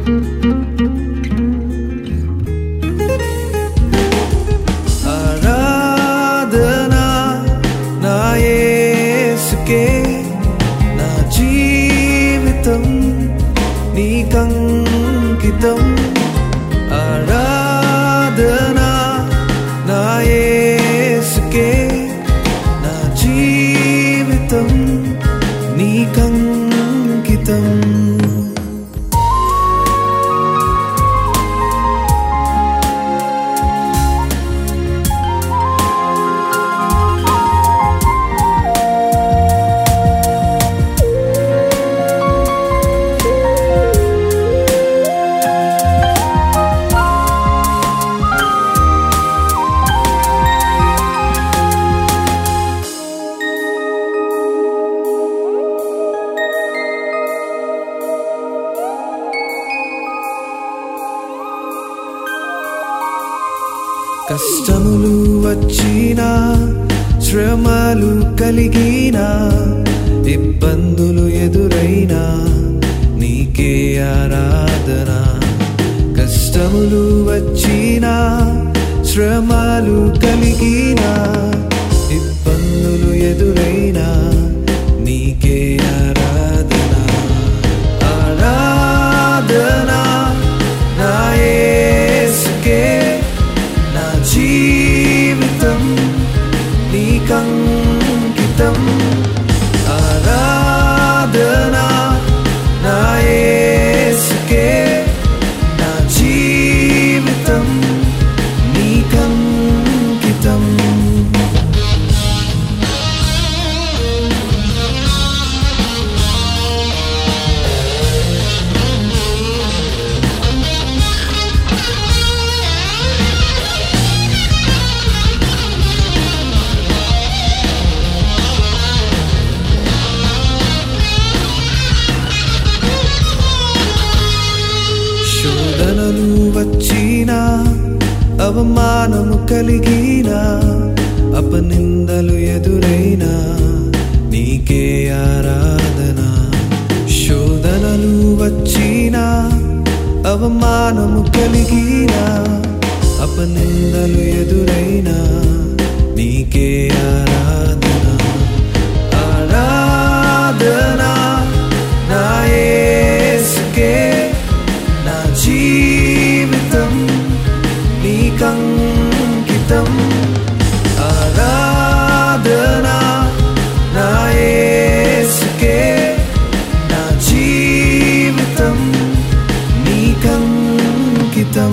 ఆరాధనా నా యేసుకే నా జీవితం నీకంకితం ఆరాధనా నా యేసుకే నా జీవితం నీకంకితం కష్టములు వచ్చినా శ్రమలు కలిగినా ఇబ్బందులు ఎదురైనా నీకే ఆరాధన కష్టములు వచ్చినా శ్రమలు కలిగినా ఇబ్బందులు ఎదురైనా నీకే ఆరాధన ఆరాధన నా యేసుకే నా జీవితం నీకంకితం ఆరాధన నా యేసుకే నా జీవితం నీకంకితం శోధనలు వచ్చినా అవమానము కలిగినా అపనిందలు ఎదురైనా నీకే ఆరాధన శోధనలు వచ్చినా అవమానము కలిగినా అపనిందలు ఎదురైనా నీకే ఆరాధన ఆరాధన నా యేసుకే నా జీవితం నీకంకితం ఆరాధన నా యేసుకే నా జీవితం నీకంకితం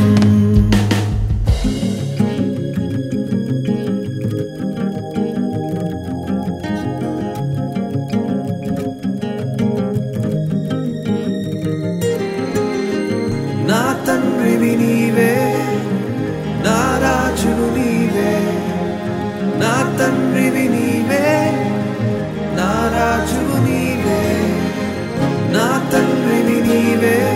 నా తండ్రివి నీవే నా రాజువు నీవే నా తండ్రివి నీవే నా రాజువు నీవే నా తండ్రివి నీవే